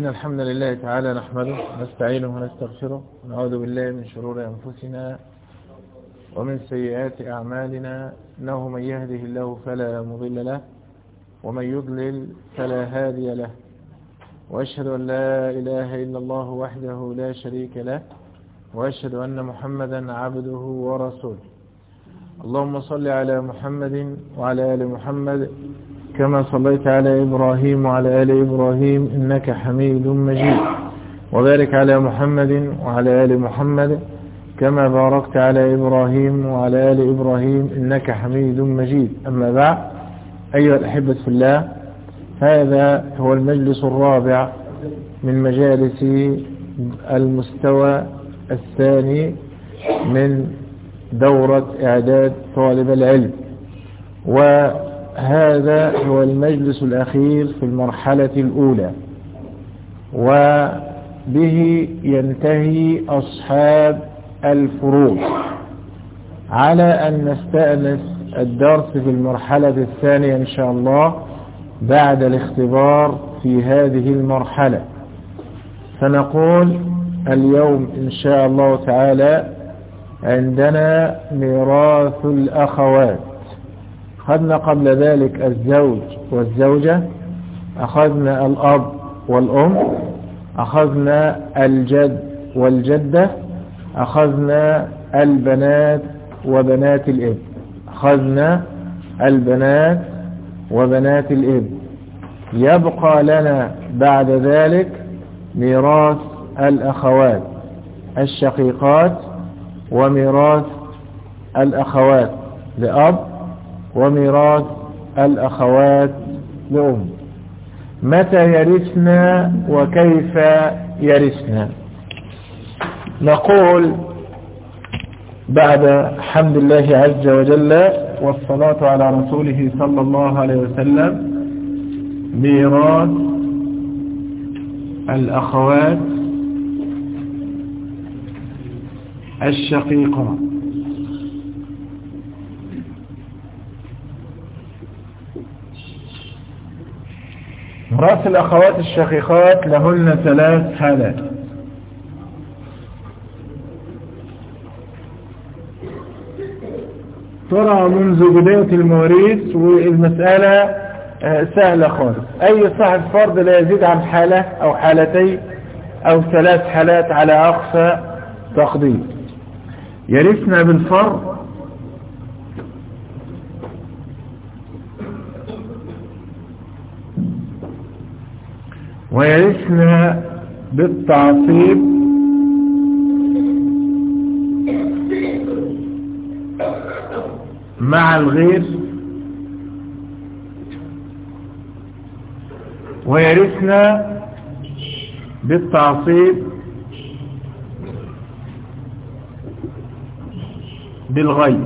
إن الحمد لله تعالى نحمده ونستعينه ونستغفره ونعوذ بالله من شرور أنفسنا ومن سيئات أعمالنا إنه من يهده الله فلا مضل له ومن يضلل فلا هادي له وأشهد أن لا إله إلا الله وحده لا شريك له وأشهد أن محمدا عبده ورسوله اللهم صل على محمد وعلى آل محمد كما صليت على إبراهيم وعلى آل إبراهيم إنك حميد مجيد وبارك على محمد وعلى آل محمد كما باركت على إبراهيم وعلى آل إبراهيم إنك حميد مجيد أما بعد أيها الأحبة في الله هذا هو المجلس الرابع من مجالس المستوى الثاني من دورة إعداد طالب العلم وهذا هو المجلس الأخير في المرحلة الأولى وبه ينتهي أصحاب الفروض على أن نستأنس الدرس في المرحلة الثانية إن شاء الله بعد الاختبار في هذه المرحلة فنقول اليوم إن شاء الله تعالى عندنا ميراث الأخوات أخذنا قبل ذلك الزوج والزوجة أخذنا الأب والأم أخذنا الجد والجدة أخذنا البنات وبنات الإب أخذنا البنات وبنات الإب يبقى لنا بعد ذلك ميراث الأخوات الشقيقات وميراث الأخوات لأب وميراث الأخوات لأم متى يرثنا وكيف يرثنا نقول بعد حمد الله عز وجل والصلاة على رسوله صلى الله عليه وسلم ميراث الأخوات الشقيقات ميراث الأخوات الشقيقات لهن ثلاث حالات ترى منذ بداية المواريث والمسألة سهلة خالص أي صاحب فرض لا يزيد عن حالة أو حالتين أو ثلاث حالات على أقصى تقدير يرثنا بالفرض ويرثنا بالتعصيب مع الغير ويرثنا بالتعصيب بالغير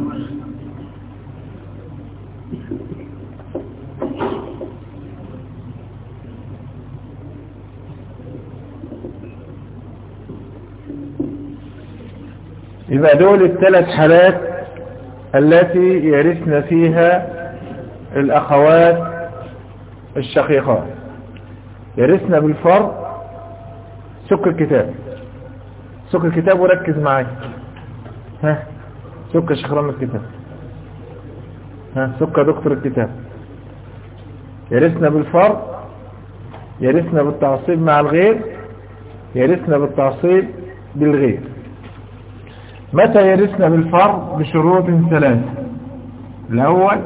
يبقى دول الثلاث حالات التي يرثن فيها الأخوات الشقيقات يرثن بالفرض سك الكتاب سك الكتاب وركز معي ها سك شخرام الكتاب ها سك دكتور الكتاب يرثن بالفرض يرثن بالتعصيب مع الغير يرثن بالتعصيب بالغير متى يرثن بالفرض بشروط ثلاثة الأول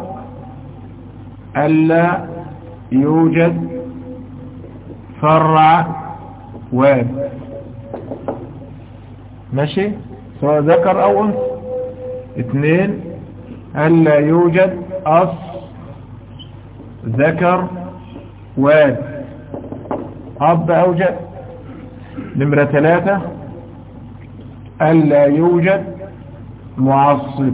ألا يوجد فرع واد ماشي سواء ذكر أو أنثى اثنين ألا يوجد أصل ذكر واد أب أو جد نمرة ثلاثة ألا يوجد معصب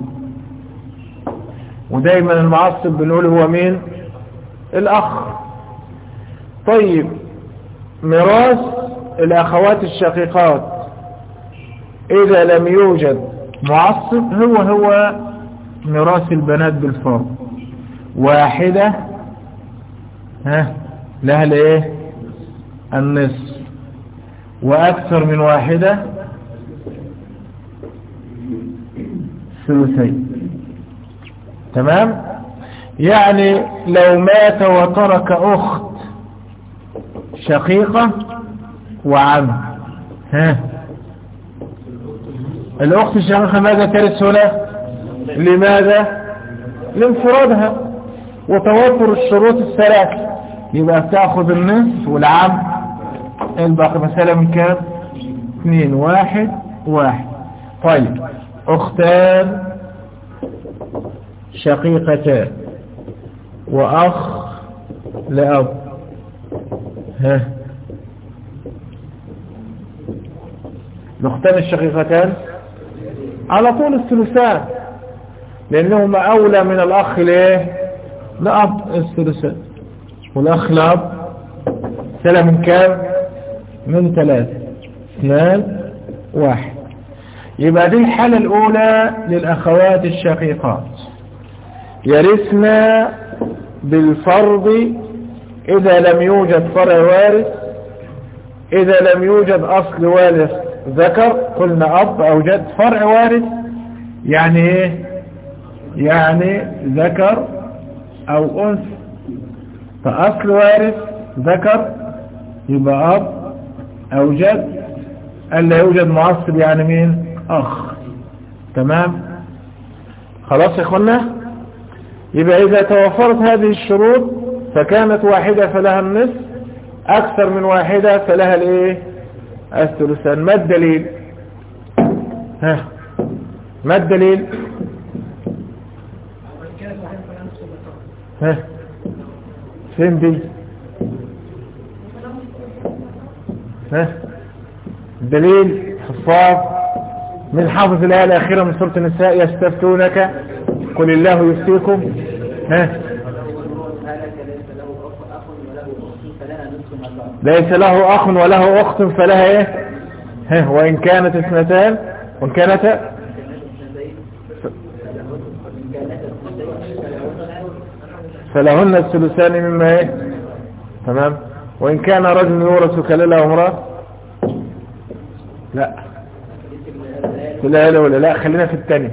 ودايما المعصب بنقول هو مين الأخ طيب ميراث الأخوات الشقيقات إذا لم يوجد معصب هو هو ميراث البنات بالفرض واحدة ها لها الايه النصف وأكثر من واحدة ثلثين تمام يعني لو مات وترك أخت شقيقة وعم ها الأخت الشقيقة ماذا ترث هنا لماذا لانفرادها وتوفر الشروط الثلاث يبقى بتاخذ النصف والعم الباقي مثلا من كام اثنين واحد واحد طيب اختان شقيقتان واخ لاب ها الاختان الشقيقتان على طول الثلثان لانهما اولى من الاخ لايه لاب الثلثان والاخ لاب سنة من كام من ثلاثة اثنان واحد يبقى دي الحالة الاولى للاخوات الشقيقات يرثنا بالفرض اذا لم يوجد فرع وارث اذا لم يوجد اصل وارث ذكر قلنا اب او جد فرع وارث يعني ايه يعني ذكر او انثى فاصل وارث ذكر يبقى اب او جد الا يوجد معصب يعني مين اخ تمام خلاص يا اخوانا يبقى اذا توفرت هذه الشروط فكانت واحدة فلها النصف اكثر من واحدة فلها الايه الثلثان ما الدليل ها ما الدليل ها فين دي ها الدليل حفاظ من حافظ الآية الأخيرة من سورة النساء يستفتونك قل الله يفتيكم ها ليس له أخ وله أخت فلها إيه ها وإن كانت اثنتان وإن كانت فلهن الثلثان مما ايه تمام وإن كان رجل يورث كلالة وامرأة لا لا لا ولا لا خلينا في الثاني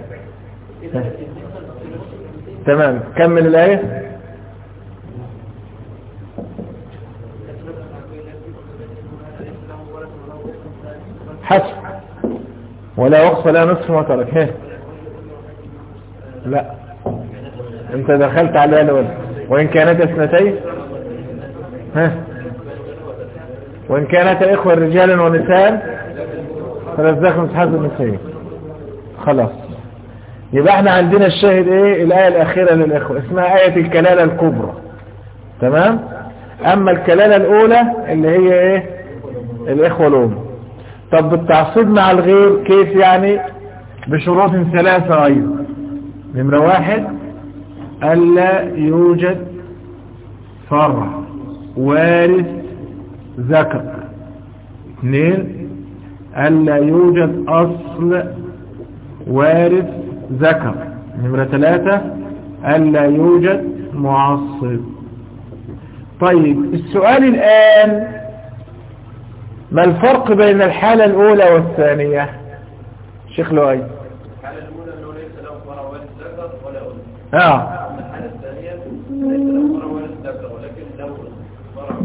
تمام كمل الآية حسب ولا وقف لا نصف ما ترك لا انت دخلت على الأول وإن كانت اثنتين ها وإن كانت إخوة رجالا ونساء فلزاكم تحذر النساء خلاص يبقى احنا عندنا الشاهد ايه الآية الأخيرة للإخوة اسمها آية الكلالة الكبرى تمام أما الكلالة الأولى اللي هي ايه الإخوة الأم طب بالتعصيب مع الغير كيف يعني بشروط ثلاثة أيضا نمرة واحد ألا يوجد فرع وارث ذكر اثنين ألا يوجد أصل وارث ذكر نمرة ثلاثة ألا يوجد معصب طيب السؤال الآن ما الفرق بين الحالة الأولى والثانية شيخ لؤي الحالة الأولى أنه ليس له فرع وارث ذكر ولا أنثى اه الحالة الثانية ليس له فرع وارث ذكر ولكن له فرع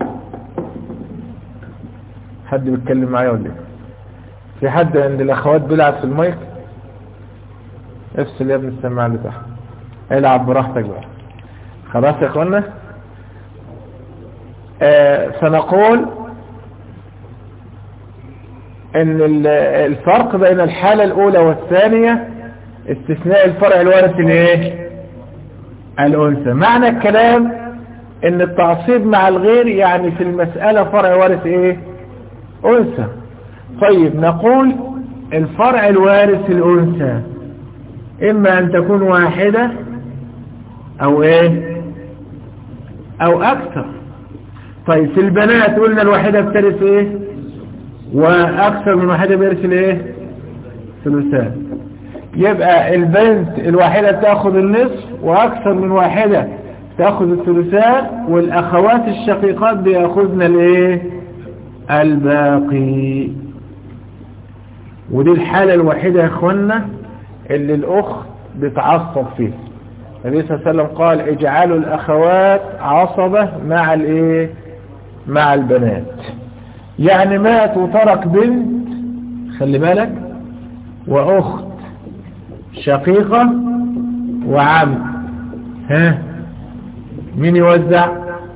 حد بيتكلم معايا ولا ايه في حد عند الاخوات بيلعب في المايك افصل يا ابن السماعه اللي تحت العب براحتك بقى خلاص يا اخوانا آه فنقول ان ال- الفرق بين الحالة الاولى والثانية استثناء الفرع الوارث الايه الانثى معنى الكلام ان التعصيب مع الغير يعني في المسألة فرع وارث ايه انثى طيب نقول الفرع الوارث الانثى اما ان تكون واحدة او ايه او اكثر طيب في البنات قلنا الواحدة بترث ايه واكثر من واحدة بيرث الايه ثلثان يبقى البنت الواحدة تاخذ النصف واكثر من واحدة تاخذ الثلثان والاخوات الشقيقات بياخذن الايه الباقي ودي الحالة الوحيدة يا اخوانا اللي الاخت بتعصب فيها النبي صلى الله عليه وسلم قال اجعلوا الاخوات عصبة مع الايه مع البنات يعني مات وترك بنت خلي بالك واخت شقيقة وعم ها مين يوزع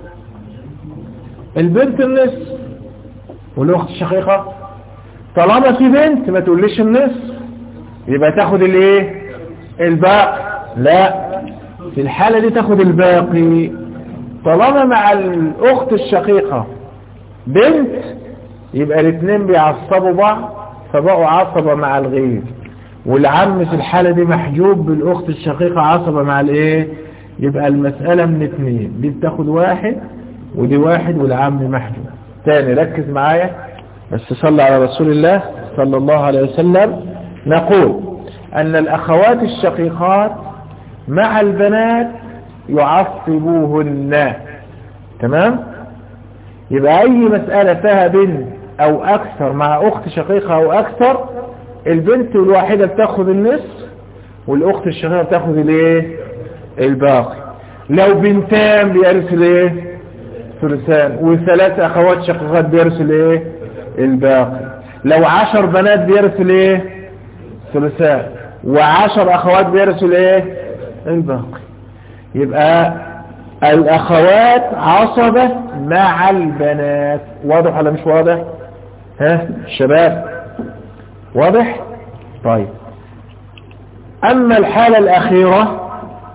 البنت النصف والاخت الشقيقة طالما في بنت ما تقوليش النصف يبقى تاخد الايه الباقي لا في الحالة دي تاخد الباقي طالما مع الاخت الشقيقة بنت يبقى الاثنين بيعصبوا بعض فبقوا عصبة مع الغير والعم في الحالة دي محجوب بالاخت الشقيقة عصبة مع الايه يبقى المسألة من اثنين دي بتاخد واحد ودي واحد والعم محجوب تاني ركز معايا بس صلى على رسول الله صلى الله عليه وسلم نقول أن الأخوات الشقيقات مع البنات يعصبوهن تمام يبقى أي مسألة فيها بنت أو أكثر مع أخت شقيقة أو أكثر البنت الواحدة بتاخد النصف والأخت الشقيقة بتاخد الايه الباقي لو بنتان بيرثوا الايه ثلثان وثلاث أخوات شقيقات بيرثوا الايه الباقي لو عشر بنات بيرثوا الايه ثلثان وعشر اخوات بيرثوا الايه الباقي يبقى الاخوات عصبة مع البنات واضح ولا مش واضح ها الشباب واضح طيب اما الحالة الاخيرة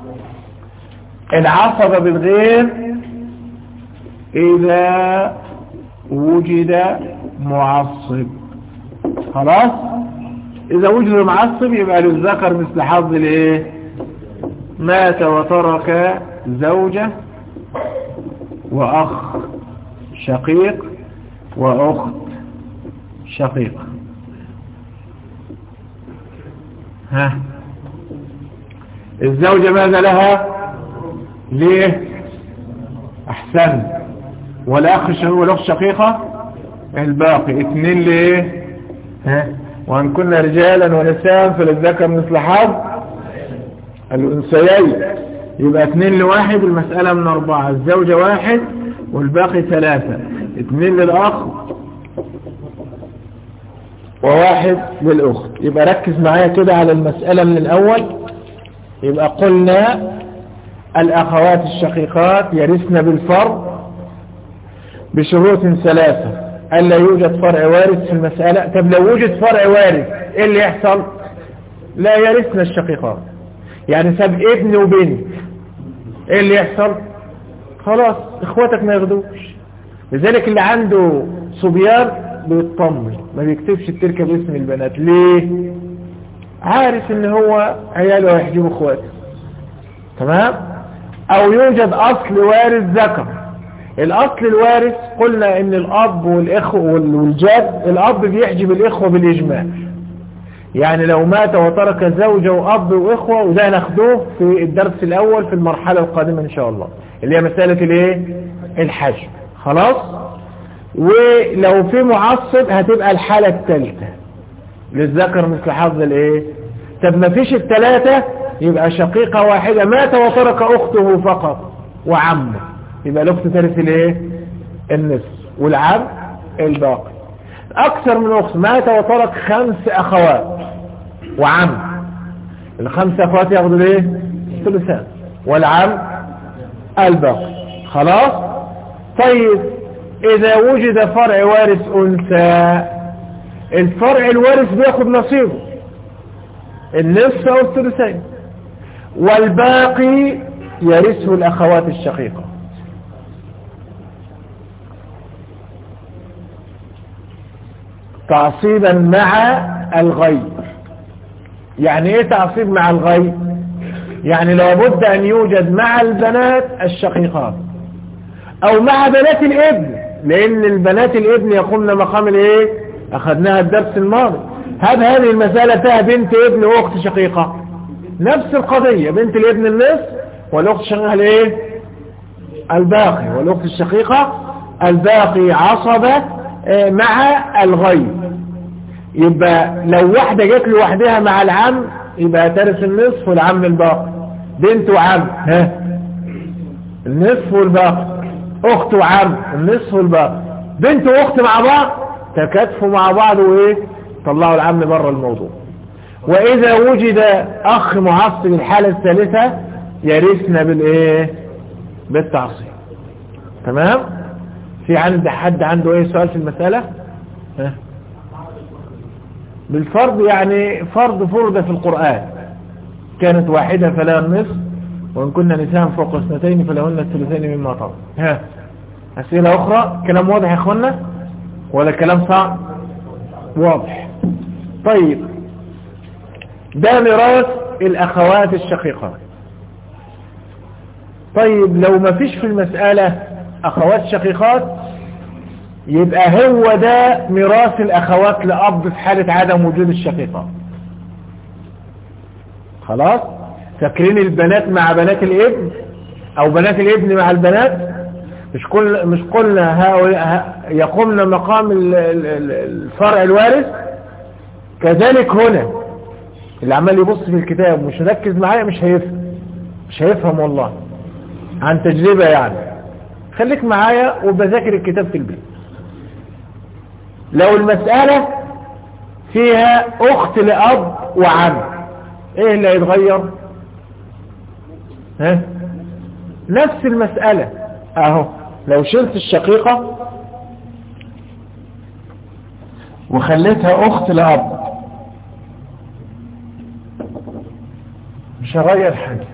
العصبة بالغير اذا وجد معصب خلاص اذا وجد معصب يبقى للذكر مثل حظ الايه مات وترك زوجة واخ شقيق واخت شقيقة ها الزوجة ماذا لها ليه احسن والاخ والاخت شقيقة الباقي اثنين ليه ها وان كنا رجالا ونساء فللذكر مثل حظ الانثيين يبقى اثنين لواحد المسألة من اربعة الزوجة واحد والباقي ثلاثة اثنين للاخ وواحد للاخت يبقى ركز معايا كده على المسألة من الاول يبقى قلنا الاخوات الشقيقات يرثن بالفرض بشروط ثلاثة ألا يوجد فرع وارث في المسألة طب لو وجد فرع وارث إيه اللي يحصل لا يرثنا الشقيقات يعني ساب ابن وبنت إيه اللي يحصل خلاص إخواتك ما ياخدوش لذلك اللي عنده صبيان بيطمن ما بيكتبش التركة باسم البنات ليه عارف ان هو عياله هيحجبوا اخواته تمام او يوجد اصل وارث ذكر الاصل الوارث قلنا ان الاب والاخوة والجد الاب بيحجب الاخوة بالاجماع يعني لو مات وترك زوجة واب واخوة وده ناخدوه في الدرس الاول في المرحلة القادمة ان شاء الله اللي هي مسألة الايه الحجب خلاص ولو في معصب هتبقى الحالة الثالثة للذكر مثل حظ الايه طب ما فيش الثلاثة يبقى شقيقة واحدة مات وترك اخته فقط وعمه يبقى الاخت ترث الايه النصف والعم الباقي اكثر من اخت مات وترك خمس اخوات وعم الخمس اخوات ياخدوا الايه ثلثان والعم الباقي خلاص طيب اذا وجد فرع وارث انثى الفرع الوارث بياخد نصيبه النصف او الثلثين والباقي يرثه الاخوات الشقيقه تعصيبا مع الغيب يعني ايه تعصيب مع الغيب يعني لابد ان يوجد مع البنات الشقيقات او مع بنات الابن لان البنات الابن يقومن مقام الايه اخذناها الدرس الماضي هل هذه المسألة فيها بنت ابن واخت شقيقة نفس القضية بنت الابن النصف والاخت الشقيقة الايه الباقي والاخت الشقيقة الباقي عصبة آه، مع الغيب يبقى لو واحدة جت لوحدها مع العم يبقى ترث النصف والعم الباقي بنت وعم ها النصف والباقي اخت وعم النصف والباقي بنت واخت مع بعض تكاتفوا مع بعض وايه طلعوا العم بره الموضوع واذا وجد اخ معصب الحالة الثالثة يرثنا بالايه بالتعصيب تمام في عند حد عنده ايه سؤال في المسألة ها بالفرض يعني فرض فرض في القرآن كانت واحدة فلا النصف وإن كنا نساء فوق اثنتين فلهن الثلثين مما طرق ها أسئلة أخرى كلام واضح يا أخوانا ولا كلام صعب واضح طيب ده ميراث الأخوات الشقيقات طيب لو ما فيش في المسألة أخوات شقيقات يبقى هو ده ميراث الأخوات لأب في حالة عدم وجود الشقيقات خلاص فاكرين البنات مع بنات الابن أو بنات الابن مع البنات مش كل مش قلنا هؤلاء يقومن مقام ال- ال- ال- الفرع الوارث كذلك هنا اللي عمال يبص في الكتاب ومش مركز معايا مش هيفهم مش هيفهم والله عن تجربة يعني خليك معايا وبذاكر الكتاب في البيت لو المسألة فيها أخت لأب وعم إيه اللي هيتغير ها نفس المسألة أهو لو شلت الشقيقة وخليتها أخت لأب مش هغير حاجة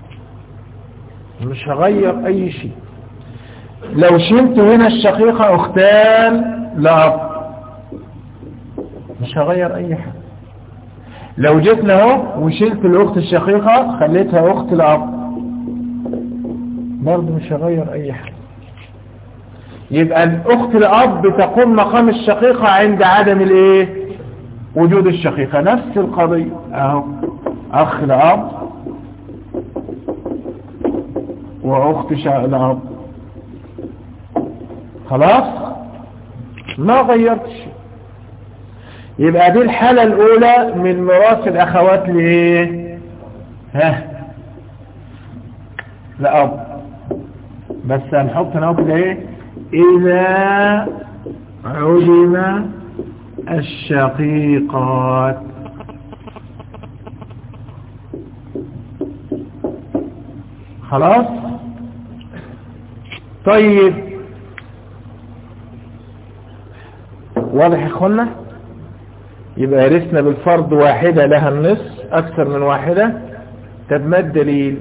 مش هغير أي شيء لو شلت هنا الشقيقة أختان لأب مش هغير أي حاجة لو جيتنا اهو وشلت الأخت الشقيقة خليتها أخت لأب برضه مش هغير أي حاجة يبقى الأخت الأب تقوم مقام الشقيقة عند عدم الإيه وجود الشقيقة نفس القضية أهو أخ لأب وأخت شا- لأب خلاص ما غيرت شيء يبقى دي الحالة الأولى من ميراث الأخوات لإيه ها لأب بس هنحط هنا كده إيه إذا عدم الشقيقات خلاص طيب واضح يا اخوانا يبقى يرثنا بالفرض واحدة لها النصف اكثر من واحدة طب ما الدليل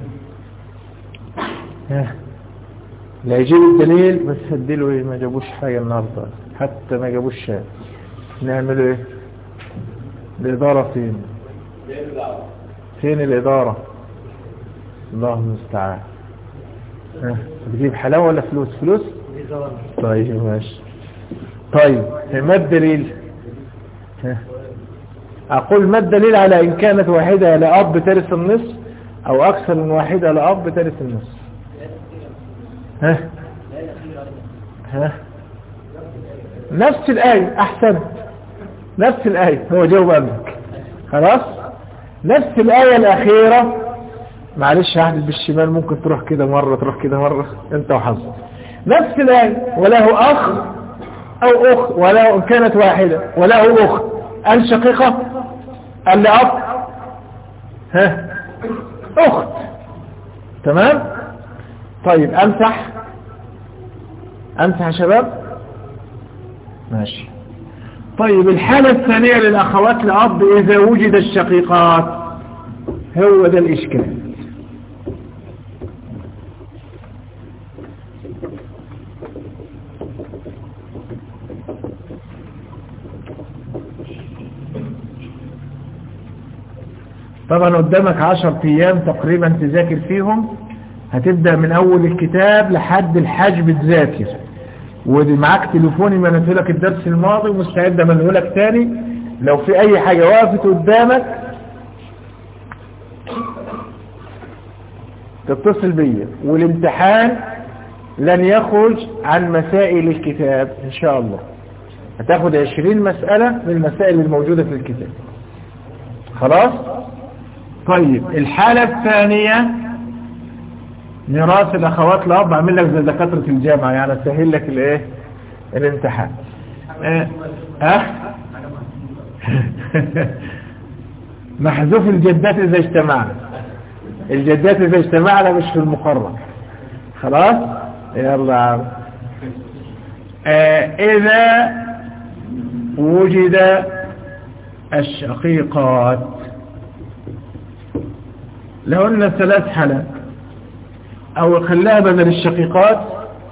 ها. لا يجيب الدليل بس هديله ايه ما جابوش حاجة النهاردة حتى ما جابوش شيء نعمل ايه الادارة فين فين الادارة الله المستعان ها. بتجيب حلاوة ولا فلوس فلوس طيب ماشي طيب ما الدليل ها. أقول ما الدليل على إن كانت واحدة لأب ترث النصف أو أكثر من واحدة لأب ترث النصف ها ها نفس الآية أحسنت نفس الآية هو جاوب قبلك خلاص نفس الآية الأخيرة معلش هحدد بالشمال ممكن تروح كده مرة تروح كده مرة انت وحظك نفس الآية وله أخ أو أخت ولو إن كانت واحدة وله أخت الشقيقة اللي أب ها أخت تمام طيب أمسح أمسح يا شباب ماشي طيب الحالة الثانية للأخوات الأب إذا وجد الشقيقات هو ده الإشكال طبعا قدامك عشر ايام تقريبا تذاكر فيهم هتبدأ من اول الكتاب لحد الحج تذاكر ومعاك تليفوني منته لك الدرس الماضي ومستعد امنه لك تاني لو في اي حاجة وقفت قدامك تتصل بيا والامتحان لن يخرج عن مسائل الكتاب ان شاء الله هتاخد عشرين مسألة من المسائل الموجودة في الكتاب خلاص طيب الحالة الثانية ميراث الأخوات الأب أعمل لك زي دكاترة الجامعة يعني أسهل لك الإيه الامتحان اه أه؟ محذوف الجدات إذا اجتمعنا الجدات إذا اجتمعنا مش في المقرر خلاص يلا يا عم آه إذا وجد الشقيقات لهن ثلاث حالات أو خليها بدل الشقيقات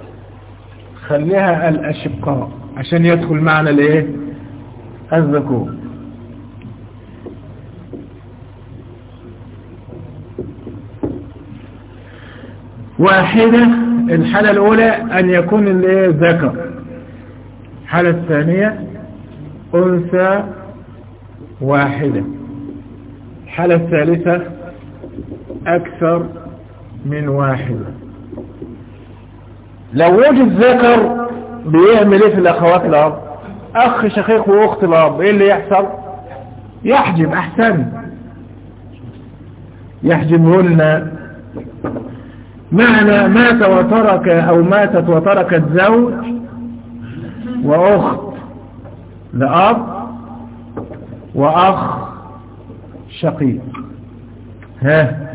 خليها الأشقاء عشان يدخل معنا الايه الذكور واحدة الحالة الأولى أن يكون الايه ذكر الحالة الثانية أنثى واحدة الحالة الثالثة أكثر من واحدة لو وجد ذكر بيعمل ايه في الأخوات الأب أخ شقيق وأخت الأب ايه اللي يحصل يحجب أحسن يحجبهن معنى مات وترك أو ماتت وتركت زوج وأخت لأب وأخ شقيق ها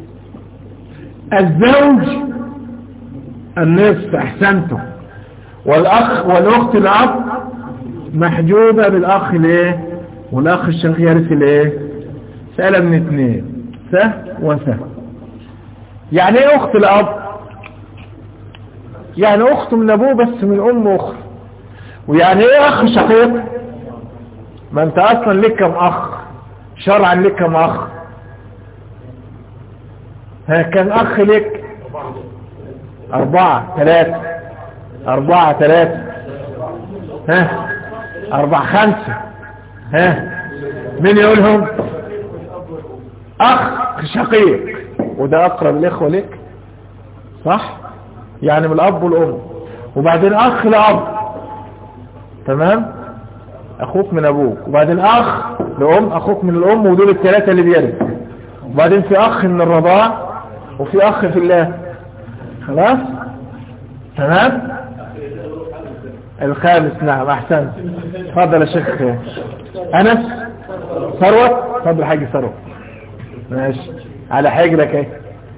الزوج النصف أحسنته والأخ والأخت الأب محجوبة بالأخ الايه والأخ الشقيق يرث الايه سألة من اثنين سه وسه يعني ايه أخت الأب يعني أخت من أبوه بس من أم أخت ويعني ايه أخ شقيق ما أنت أصلا لك كم أخ شرعا لك كم أخ ها كان أخ لك أربعة ثلاثة أربعة ثلاثة ها أربعة خمسة ها مين يقولهم أخ شقيق وده أقرب الإخوة لك صح يعني من الأب والأم وبعدين أخ لأب تمام أخوك من أبوك وبعدين أخ لأم أخوك من الأم ودول الثلاثة اللي بيرث وبعدين في أخ من الرضاع وفي أخ في الله خلاص تمام الخامس نعم أحسن تفضل يا شيخ أنس ثروت تفضل حاج ثروت ماشي على حجرك اهي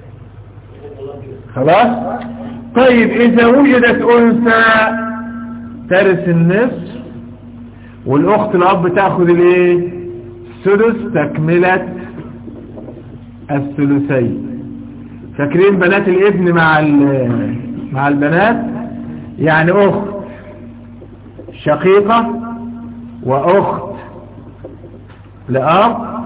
خلاص طيب إذا وجدت أنثى ترث النصف والأخت الأب تأخذ الايه السدس تكملة الثلثين فاكرين بنات الابن مع مع البنات يعني أخت شقيقة وأخت لأب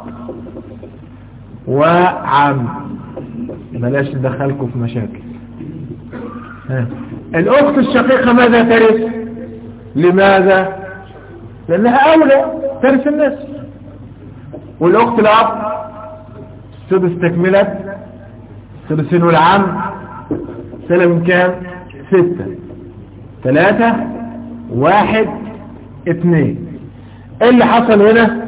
وعم بلاش ندخلكم في مشاكل ها. الأخت الشقيقة ماذا ترث لماذا لأنها أولى ترث الناس والأخت الأب سدس تكملة ثلثين والعم سنة من كام ستة ثلاثة واحد اثنين ايه اللي حصل هنا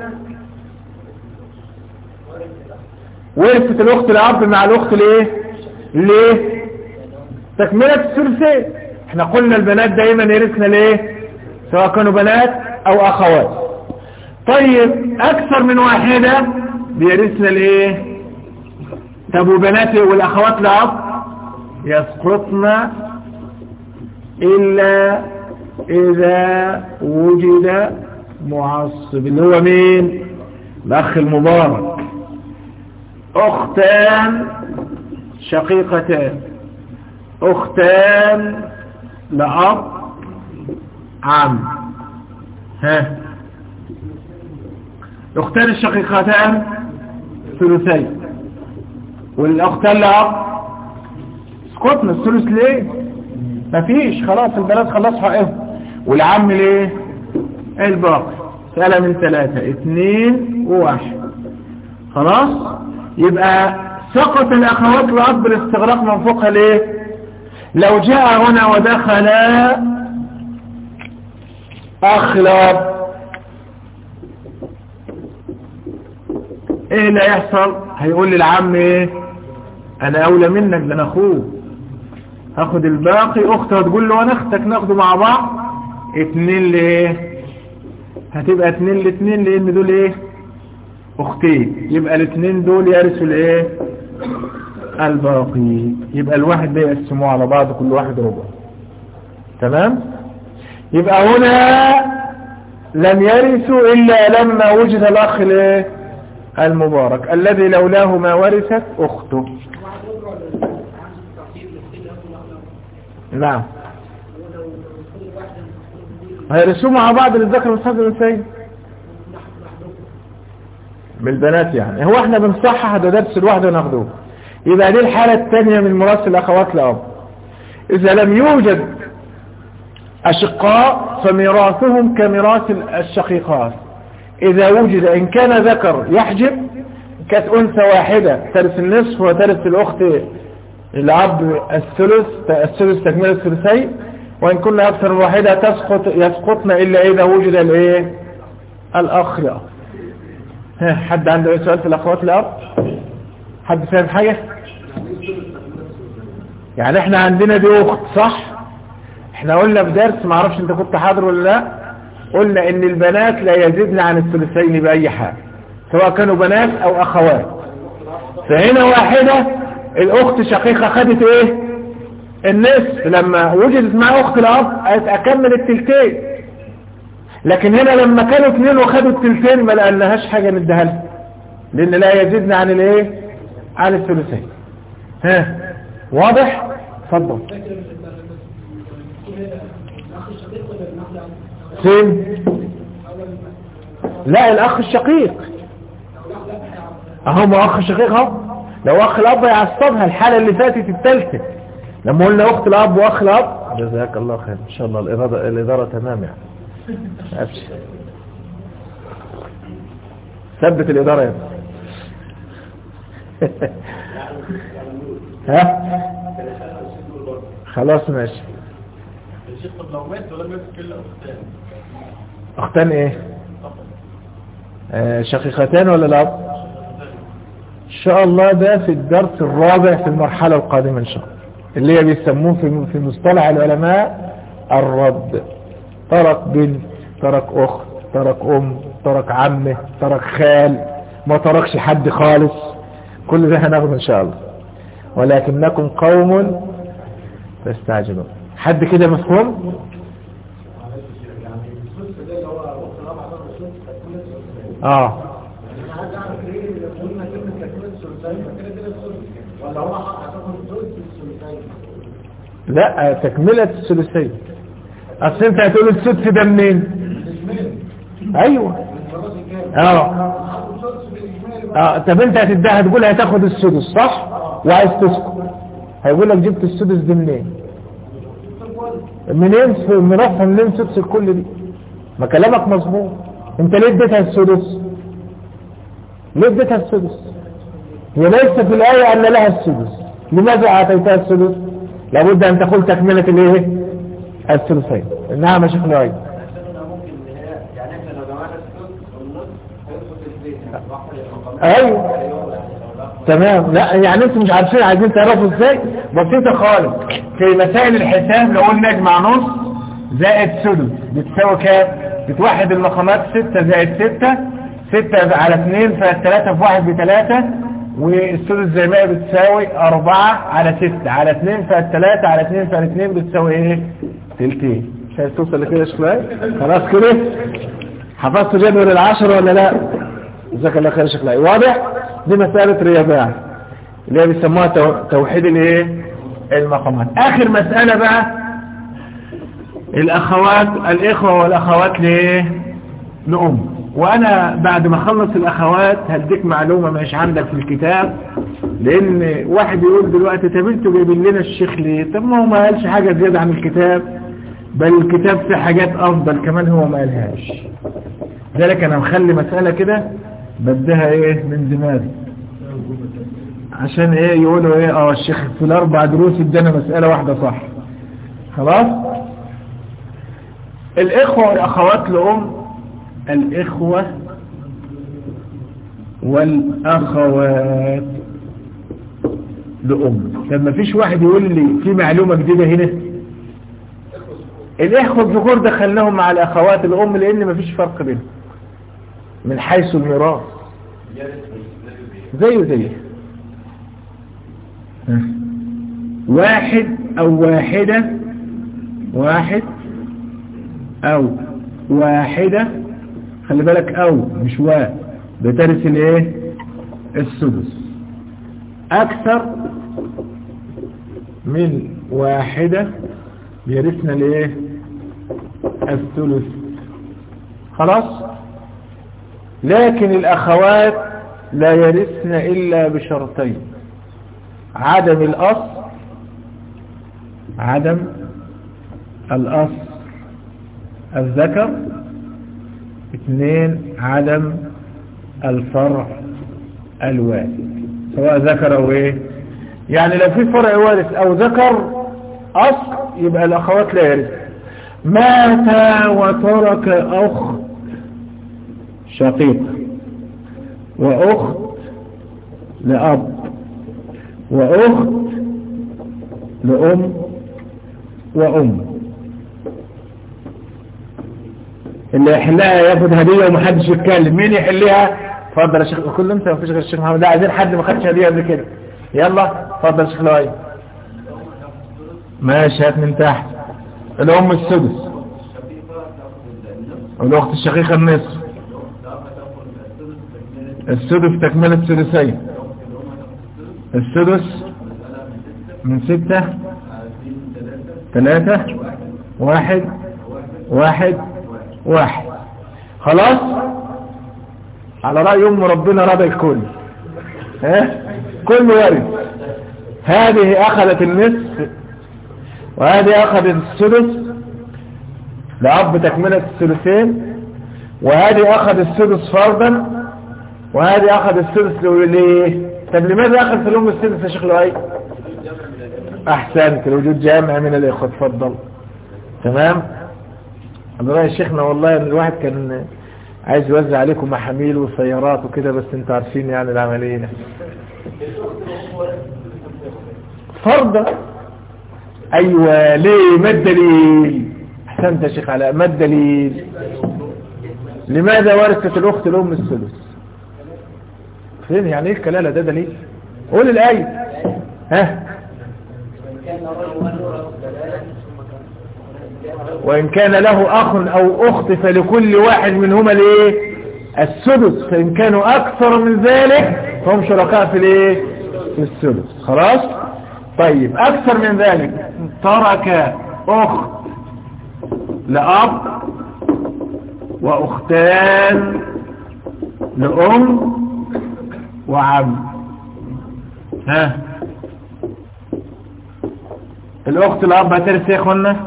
ورثت الاخت الاب مع الاخت الايه ليه تكملة الثلثين احنا قلنا البنات دايما يرثنا ليه سواء كانوا بنات او اخوات طيب اكثر من واحدة بيرثنا ليه طب وبنات والاخوات لاب يسقطن الا اذا وجد معصب اللي هو مين الاخ المبارك اختان شقيقتان اختان لأب عم ها اختان الشقيقتان ثلثين والاختان لأب سقطنا الثلث ليه مفيش خلاص البنات خلصوا حقهم والعم ليه الباقي سألة من ثلاثة اثنين وواحد خلاص يبقى سقط الأخوات الأب بالاستغراق من فوقها ليه لو جاء هنا ودخل اخ لاب ايه اللي هيحصل هيقول للعم ايه انا اولى منك ده انا اخوه هاخد الباقي اخته هتقول له انا اختك ناخده مع بعض اتنين لايه هتبقى اتنين لاتنين لان دول ايه اختين يبقى الاتنين دول يرثوا الايه الباقي يبقى الواحد ده يقسموه على بعض كل واحد ربع تمام يبقى هنا لم يرثوا الا لما وجد الاخ الايه المبارك الذي لولاه ما ورثت اخته نعم هيرسوا مع بعض للذكر والحظ الانثيين بالبنات يعني هو احنا بنصحح ده درس الواحد وناخدوه يبقى دي الحالة الثانية من ميراث الاخوات لأب اذا لم يوجد اشقاء فميراثهم كميراث الشقيقات اذا وجد ان كان ذكر يحجب كانت انثى واحدة ترث النصف وترث الاخت العبد الثلث الثلث تكمل الثلثين وان كنا اكثر من واحدة تسقط يسقطن الا اذا وجد الايه الاخ لأب ها حد عنده اي سؤال في الاخوات الاب حد فاهم حاجة يعني احنا عندنا دي اخت صح احنا قلنا في درس ما اعرفش انت كنت حاضر ولا لا قلنا ان البنات لا يزيدن عن الثلثين باي حال سواء كانوا بنات او اخوات فهنا واحدة الاخت شقيقة خدت ايه النصف لما وجدت مع اخت الاب اكمل التلتين لكن هنا لما كانوا اثنين وخدوا التلتين ما لقلناهاش حاجة نديها لها لان لا يزيدنا عن الايه عن الثلثين ها واضح اتفضل فين لا الاخ الشقيق اهو ما اخ الشقيق اهو لو اخ الاب يعصبها الحالة اللي فاتت الثالثة لما قلنا اخت الاب واخ الاب جزاك الله خير ان شاء الله الاداره الاداره تمام يعني ابشر ثبت الاداره يا ها خلاص ماشي الشيخ طب لو مات ولم يمسك الا اختان اختان ايه آه شقيقتان ولا لا ان شاء الله ده في الدرس الرابع في المرحلة القادمة ان شاء الله اللي هي بيسموه في في مصطلح العلماء الرد ترك بنت ترك اخت ترك ام ترك عمه ترك خال ما تركش حد خالص كل ده هناخده ان شاء الله ولكنكم قوم تستعجلون حد كده مفهوم اه لا تكملة الثلثين اصل انت هتقول السدس ده منين ايوه اه اه طب انت هتديها هتقول هتاخد السدس صح وعايز تسكت هيقول لك جبت السدس دي منين منين مرفع منين سدس الكل دي ما كلامك مظبوط انت ليه اديتها السدس ليه اديتها السدس هي ليس في الآية أن لها السدس لماذا أعطيتها السدس لابد أن تقول تكملة الايه الثلثين نعم يا شيخ نوعي يعني احنا لو جمعنا الثلث والنص هيدخل البيت ايوه تمام لا يعني انتوا مش عارفين عايزين تعرفوا ازاي بسيطة خالص في مسائل الحساب لو قلنا اجمع نص زائد سدس بتساوي كام بتوحد المقامات ستة زائد ستة ستة على اثنين فالثلاثة في واحد بثلاثة والسدس زي ما هي بتساوي أربعة على ستة على اثنين فالثلاثة على اثنين فالاثنين بتساوي ايه تلتين شايف توصل لكده يا شكلها خلاص كده حفظت جدول العشر ولا لا جزاك الله خير شكلها واضح دي مسألة رياضة اللي هي بيسموها تو- توحيد الايه المقامات اخر مسألة بقى الاخوات الاخوة والاخوات لايه لأم وانا بعد ما اخلص الاخوات هديك معلومة مش عندك في الكتاب لان واحد يقول دلوقتي طب انتوا جايبين لنا الشيخ ليه طب ما هو ما قالش حاجة زيادة عن الكتاب بل الكتاب فيه حاجات افضل كمان هو ما قالهاش ذلك انا مخلي مسألة كده بدها ايه من دماغي عشان ايه يقولوا ايه اه الشيخ في الاربع دروس ادانا مسألة واحدة صح خلاص الإخوة والأخوات لأم الإخوة والأخوات لأم لما فيش واحد يقول لي في معلومة جديدة هنا الإخوة الذكور دخلناهم مع الأخوات الأم لأن مفيش فرق بينهم من حيث الميراث زيه زيه واحد أو واحدة واحد أو واحدة خلي بالك أو مش وا بترث الايه السدس أكثر من واحدة بيرثنا الايه الثلث خلاص لكن الأخوات لا يرثن إلا بشرطين عدم الأصل عدم الأصل الذكر اثنين عدم الفرع الوارث سواء ذكر او ايه يعني لو في فرع وارث او ذكر اصل يبقى الاخوات لا يرث مات وترك اخ شقيق واخت لاب واخت لام وام اللي يحلها ياخد هدية ومحدش يتكلم مين يحلها اتفضل يا شيخ كل انت مفيش غير الشيخ محمد لا عايزين حد ما خدش هدية قبل كده يلا اتفضل يا شيخ لؤي ماشي هات من تحت الام السدس والاخت الشقيقة النصف السدس تكملة الثلثين السدس من ستة ثلاثة واحد واحد واحد خلاص على رأي أم ربنا رضى الكل ها كل يرد هذه أخذت النصف وهذه أخذت السدس لأب تكملة الثلثين وهذه أخذ السدس فرضا وهذه أخذ السدس ليه طب لماذا أخذ في الأم السدس يا شيخ لؤي أحسنت لوجود جامع من الإخوة تفضل تمام الله يا شيخنا والله الواحد كان عايز يوزع عليكم محاميل وسيارات وكده بس انتوا عارفين يعني العملية فرضة ايوه ليه ما الدليل احسنت يا شيخ علاء ما الدليل لماذا ورثت الاخت الام الثلث فين يعني ايه الكلالة ده دليل قول الايه ها وإن كان له أخ أو أخت فلكل واحد منهما الايه السدس فإن كانوا أكثر من ذلك فهم شركاء في الايه في السدس خلاص طيب أكثر من ذلك ترك أخت لأب وأختان لأم وعم ها الأخت الأب هترث يا إخوانا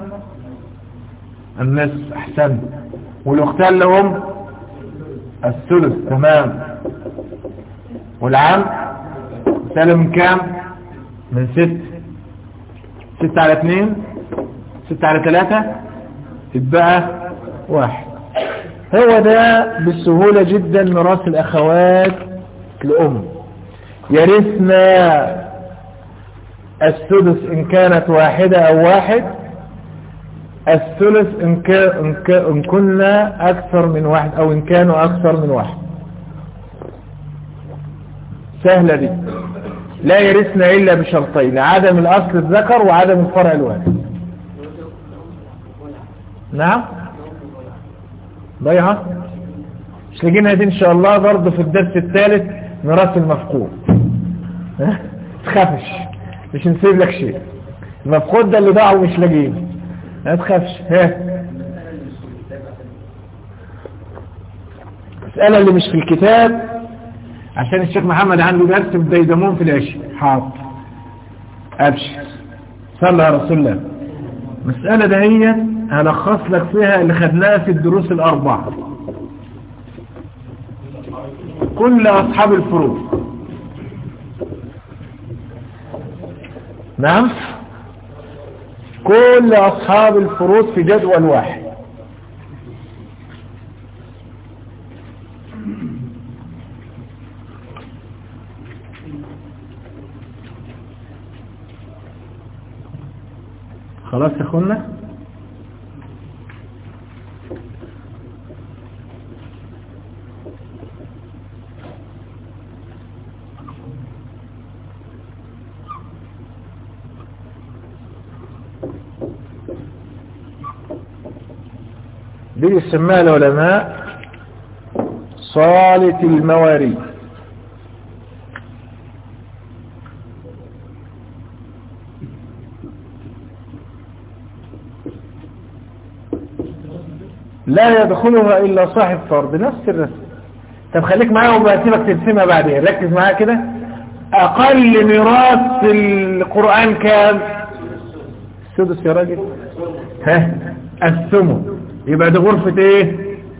النصف احسن والاختان لهم الثلث تمام والعام سالم كام من ست ست على اثنين ست على ثلاثة تبقى واحد هو ده بسهولة جدا ميراث الاخوات الام يرثنا السدس ان كانت واحدة او واحد الثلث إن, كا إن, كا إن كنا أكثر من واحد أو إن كانوا أكثر من واحد سهلة دي لا يرثنا إلا بشرطين عدم الأصل الذكر وعدم الفرع الوارث نعم ضيعة مش لقينا دي إن شاء الله برضه في الدرس الثالث ميراث المفقود تخافش مش نسيب لك شيء المفقود ده اللي ضاع ومش لاقيه ما تخافش ها المسألة اللي مش في الكتاب عشان الشيخ محمد عنده درس بديدمون في العشاء حاضر أبشر صلى على رسول الله المسألة ده هي هلخص لك فيها اللي خدناها في الدروس الأربعة كل أصحاب الفروض نعم كل أصحاب الفروض في جدول واحد خلاص يا اخوانا دي يسميها العلماء صالة المواريث لا يدخلها إلا صاحب فرض نفس الرسم طب خليك معايا وبسيبك ترسمها بعدين ركز معايا كده أقل ميراث في القرآن كام السدس يا راجل ها الثمن يبقى دي غرفة ايه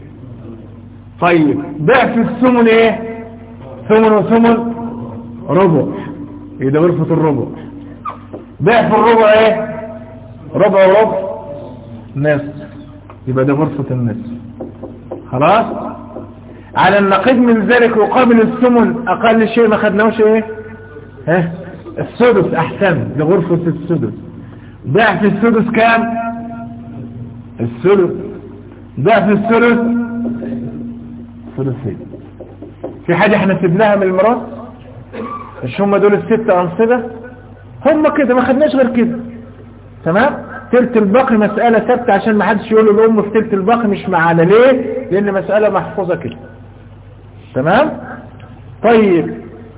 طيب ضعف الثمن ايه ثمن وثمن ربع يبقى دي غرفة الربع ضعف الربع ايه ربع وربع نصف يبقى ده غرفة النصف خلاص على النقيض من ذلك وقابل الثمن اقل شيء ما خدناهوش ايه ها السدس احسن ده غرفة السدس ضعف السدس كام الثلث ضعف الثلث ثلثين في حاجة احنا سيبناها من المرات مش هم دول الست انصبة هم كده ما خدناش غير كده تمام تلت الباقي مسألة ثابتة عشان ما حدش يقول الأم في تلت الباقي مش معانا ليه لأن مسألة محفوظة كده تمام طيب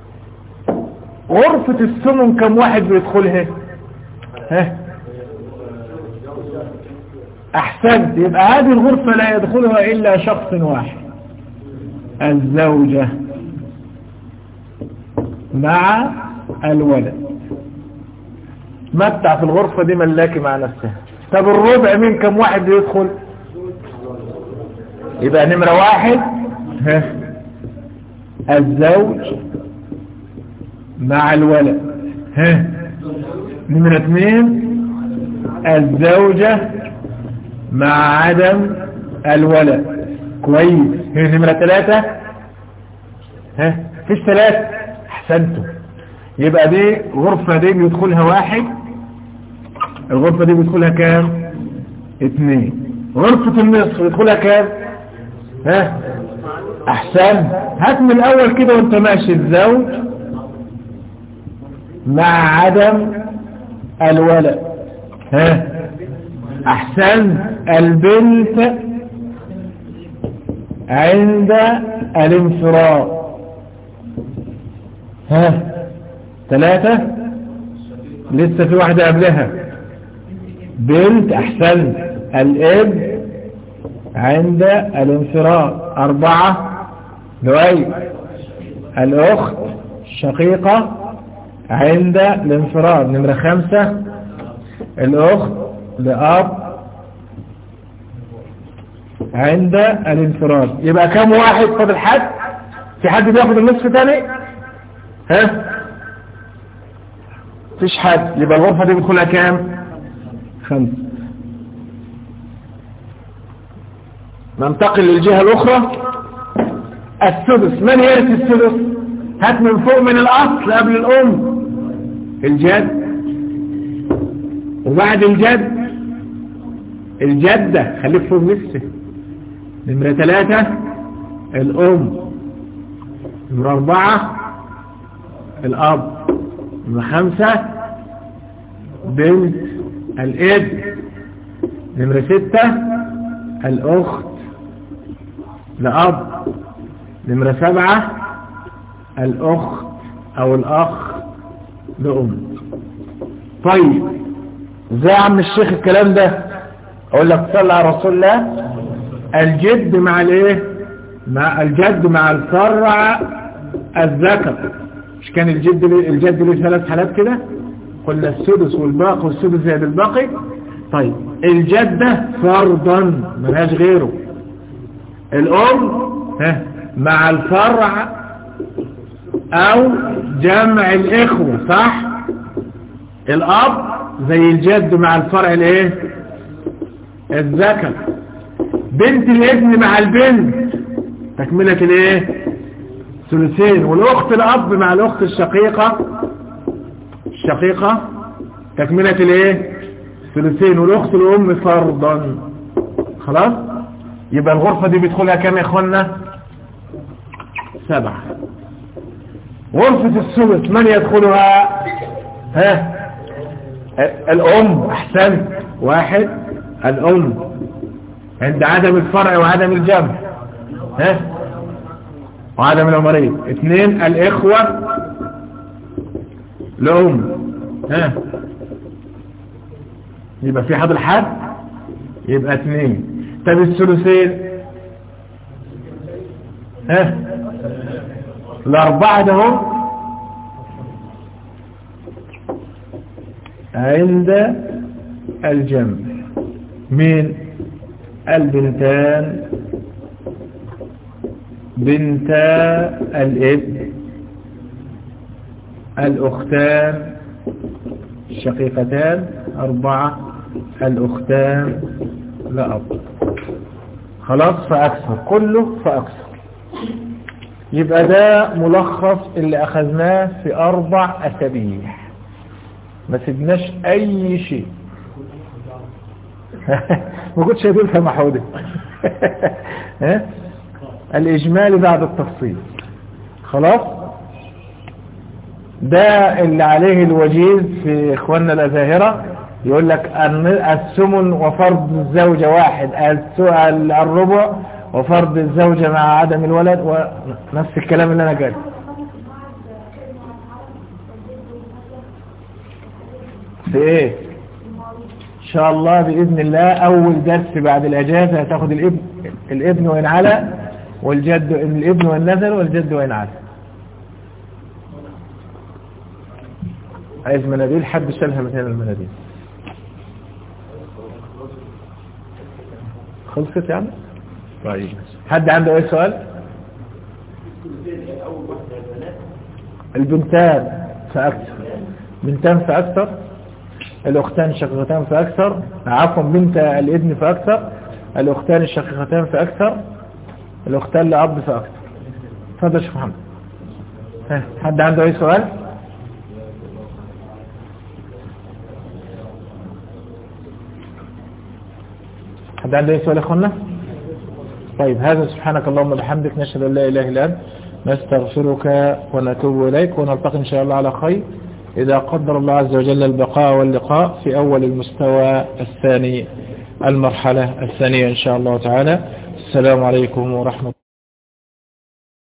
غرفة السمن كم واحد بيدخلها ها احسنت يبقى هذه الغرفة لا يدخلها الا شخص واحد الزوجة مع الولد متع في الغرفة دي ملاكي مع نفسها طب الربع مين كم واحد بيدخل يبقى نمرة واحد ها الزوج مع الولد ها نمرة اثنين الزوجة مع عدم الولد كويس هي نمرة ثلاثة ها فيش ثلاثة احسنتم يبقى دي غرفة دي بيدخلها واحد الغرفة دي بيدخلها كام اثنين غرفة النصف بيدخلها كام ها احسن هات من الاول كده وانت ماشي الزوج مع عدم الولد ها احسن البنت عند الانفراد ها ثلاثة لسه في واحدة قبلها بنت احسن الاب عند الانفراد اربعة لؤي الاخت الشقيقة عند الانفراد نمرة خمسة الاخت لأب عند الانفراد يبقى كم واحد فاضل حد في حد بياخد النصف تاني ها فيش حد يبقى الغرفة دي بيدخلها كام خمسة ننتقل للجهة الأخرى السدس من يرث السدس هات من فوق من الأصل قبل الأم الجد وبعد الجد الجدة خليك فوق نفسه نمرة ثلاثة الأم نمرة أربعة الأب نمرة خمسة بنت الإب نمرة ستة الأخت لأب نمرة سبعة الأخت أو الأخ لأم طيب ازاي يا عم الشيخ الكلام ده اقول لك صلى على رسول الله الجد مع الايه مع الجد مع الفرع الذكر مش كان الجد ليه الجد له ثلاث حالات كده قلنا السدس والباقي والسدس زائد الباقي طيب الجدة فرضا ملهاش غيره الام ها مع الفرع او جمع الاخوة صح الاب زي الجد مع الفرع الايه الذكر بنت الابن مع البنت تكملة الايه ثلثين والاخت الاب مع الاخت الشقيقة الشقيقة تكملة الايه ثلثين والاخت الام فرضا خلاص يبقى الغرفة دي بيدخلها كام يا اخوانا سبعة غرفة الثلث من يدخلها ها الام احسن واحد الام عند عدم الفرع وعدم الجمع ها وعدم العمرية اثنين الاخوة لأم ها يبقى في حد الحد يبقى اثنين طب الثلثين ها الاربعة ده هم عند الجمع من البنتان بنتا الابن الأختان الشقيقتان أربعة الأختان لأب خلاص فأكثر كله فأكثر يبقى ده ملخص اللي أخذناه في أربع أسابيع ما سيبناش أي شيء ما كنتش هتقولها محودة الإجمال بعد التفصيل خلاص ده اللي عليه الوجيز في إخواننا الأزاهرة يقول لك السمن وفرض الزوجة واحد الربع وفرض الزوجة مع عدم الولد ونفس الكلام اللي أنا قاله في ايه ان شاء الله باذن الله اول درس بعد الاجازه هتاخد الابن الابن وان على والجد الابن وان نزل والجد وان على عايز مناديل حد شالها مكان المناديل خلصت يعني طيب حد عنده اي سؤال البنتان فاكثر بنتان فاكثر الاختان الشقيقتان فاكثر عفوا بنت الابن فاكثر الاختان الشقيقتان فاكثر الاختان لاب فاكثر تفضل يا شيخ محمد حد عنده اي سؤال حد عنده اي سؤال يا اخوانا طيب هذا سبحانك اللهم وبحمدك نشهد ان لا اله الا انت نستغفرك ونتوب اليك ونلتقي ان شاء الله على خير إذا قدر الله عز وجل البقاء واللقاء في أول المستوى الثاني المرحلة الثانية إن شاء الله تعالى السلام عليكم ورحمة